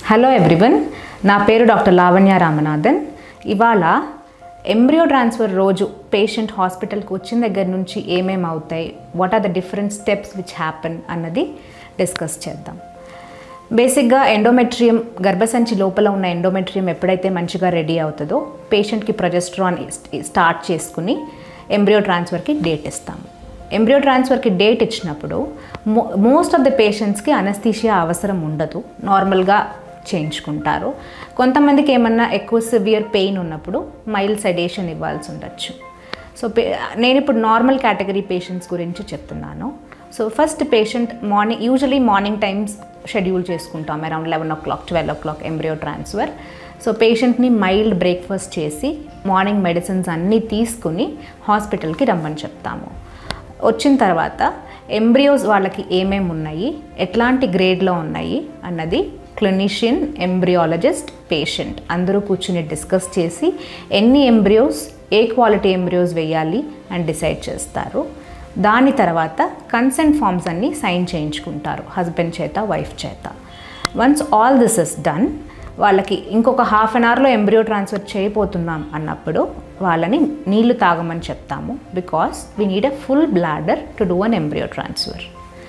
hello everyone నా పేరు doctor Lavanya Ramanathan ఇవాళ ఎంబ్రియో ట్రాన్స్ఫర్ రోజు పేషెంట్ హాస్పిటల్కి వచ్చిన దగ్గర నుంచి ఏమేమి అవుతాయి what are the different steps which happen అన్నది డిస్కస్ చేద్దాం బేసిక్గా ఎండోమెట్రియం గర్భసంచి లోపల ఉన్న ఎండోమెట్రియం ఎప్పుడైతే మంచిగా రెడీ అవుతుందో పేషెంట్కి ప్రొజెస్ట్రాన్ స్టార్ట్ చేసుకుని ఎంబ్రియో ట్రాన్స్ఫర్కి డేట్ ఇస్తాము ఎంబ్రియో ట్రాన్స్ఫర్కి డేట్ ఇచ్చినప్పుడు మో మోస్ట్ ఆఫ్ ద పేషెంట్స్కి అనస్థీషియా అవసరం ఉండదు నార్మల్గా చేయించుకుంటారు కొంతమందికి ఏమన్నా ఎక్కువ సివియర్ పెయిన్ ఉన్నప్పుడు మైల్డ్ సెడేషన్ ఇవ్వాల్సి ఉండొచ్చు సో పే నేను ఇప్పుడు నార్మల్ కేటగిరీ పేషెంట్స్ గురించి చెప్తున్నాను so first patient morning usually morning times schedule చేసుకుంటాం around eleven o'clock twelve o'clock embryo transfer so పేషెంట్ని మైల్డ్ బ్రేక్ఫాస్ట్ చేసి మార్నింగ్ మెడిసిన్స్ అన్నీ తీసుకుని హాస్పిటల్కి రమ్మని చెప్తాము వచ్చిన తర్వాత ఎంబ్రియోస్ వాళ్ళకి ఏమేమి ఉన్నాయి ఎట్లాంటి గ్రేడ్లో ఉన్నాయి అన్నది క్లినిషియన్ ఎంబ్రియాలజిస్ట్ పేషెంట్ అందరూ కూర్చుని డిస్కస్ చేసి ఎన్ని ఎంబ్రియోస్ ఏ క్వాలిటీ ఎంబ్రియోస్ వేయాలి అని డిసైడ్ చేస్తారు దాని తర్వాత కన్సెంట్ ఫామ్స్ అన్నీ సైన్ చేయించుకుంటారు హస్బెండ్ చేత వైఫ్ చేత once all this is done వాళ్ళకి ఇంకొక హాఫ్ అన్ అవర్లో ఎంబ్రియో ట్రాన్స్ఫర్ చేయబోతున్నాం అన్నప్పుడు వాళ్ళని నీళ్లు తాగమని చెప్తాము because we need a full bladder to do an embryo transfer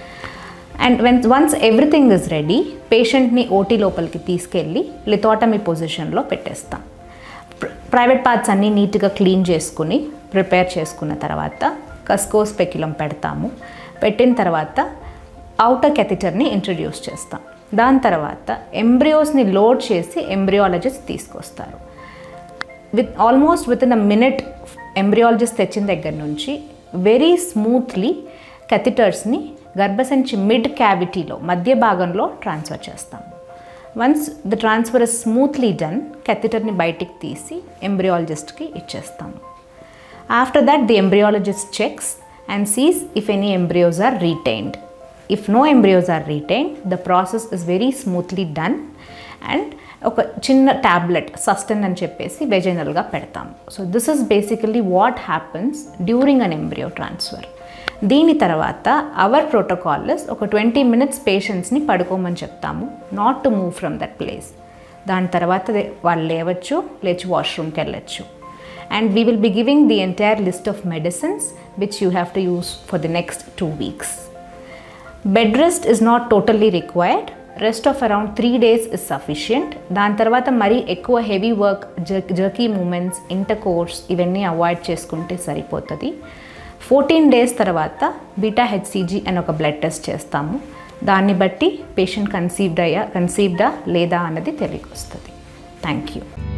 and when once everything is ready పేషెంట్ని ఓటీ లోపలికి తీసుకెళ్ళి లిథోటమీ పొజిషన్లో పెట్టేస్తాం ప్రైవేట్ పార్ట్స్ అన్నీ నీట్గా క్లీన్ చేసుకుని ప్రిపేర్ చేసుకున్న తర్వాత కస్కో స్పెక్యులం పెడతాము పెట్టిన తర్వాత అవుటర్ కెథిటర్ని ఇంట్రడ్యూస్ చేస్తాం దాని తర్వాత ఎంబ్రియోస్ని లోడ్ చేసి ఎంబ్రియాలజిస్ట్ తీసుకొస్తారు with almost with in a minute embryologist తెచ్చిన దగ్గర నుంచి వెరీ స్మూత్లీ కెథిటర్స్ని గర్భసంచి మిడ్ క్యావిటీలో మధ్య భాగంలో ట్రాన్స్ఫర్ చేస్తాము once the transfer is smoothly done కెథిటర్ని బయటికి తీసి ఎంబ్రియాలజిస్ట్కి ఇచ్చేస్తాము after that the embryologist checks and sees if any embryos are retained if no embryos are retained the process is very smoothly done and ఒక చిన్న tablet Susten అని చెప్పేసి వెజైనల్గా పెడతాము so this is basically what happens during an embryo transfer దీని తర్వాత hour ప్రోటోకాల్లస్ ఒక twenty minutes పేషెంట్స్ని పడుకోమని చెప్తాము not to move from that place దాని తర్వాత వాళ్ళు లేవచ్చు లేచి వాష్రూమ్కి వెళ్ళచ్చు and we will be giving the entire list of medicines which you have to use for the next two weeks bed rest is not totally required rest of around three days is sufficient దాని తర్వాత మరీ ఎక్కువ heavy work jerky movements intercourse ఇవన్నీ avoid చేసుకుంటే సరిపోతుంది fourteen days తర్వాత beta HCG అని ఒక బ్లడ్ టెస్ట్ చేస్తాము దాన్ని బట్టి పేషెంట్ కన్సీవ్డ్ అయ్యా కన్సీవ్డా లేదా అన్నది తెలియకొస్తుంది థ్యాంక్ యూ